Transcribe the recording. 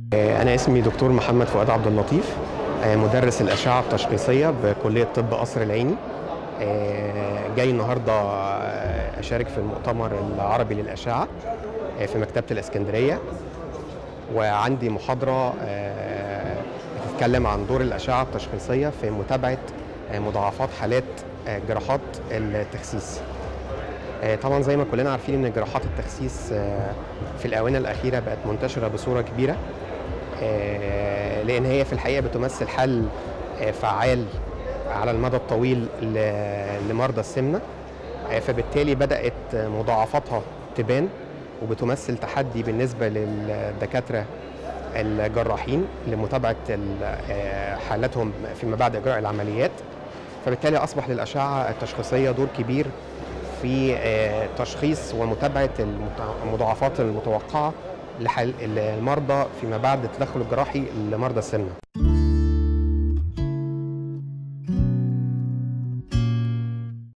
أنا اسمي دكتور محمد فؤاد عبد اللطيف مدرس الأشعة التشخيصية بكلية طب قصر العيني جاي النهاردة أشارك في المؤتمر العربي للأشعة في مكتبة الإسكندرية وعندي محاضرة بتتكلم عن دور الأشعة التشخيصية في متابعة مضاعفات حالات جراحات التخسيس طبعا زي ما كلنا عارفين ان جراحات التخسيس في الاونه الاخيره بقت منتشره بصوره كبيره لان هي في الحقيقه بتمثل حل فعال على المدى الطويل لمرضى السمنه فبالتالي بدات مضاعفاتها تبان وبتمثل تحدي بالنسبه للدكاتره الجراحين لمتابعه حالاتهم فيما بعد اجراء العمليات فبالتالي اصبح للاشعه التشخيصيه دور كبير في تشخيص ومتابعه المضاعفات المتوقعه للمرضى فيما بعد التدخل الجراحي لمرضى السمنه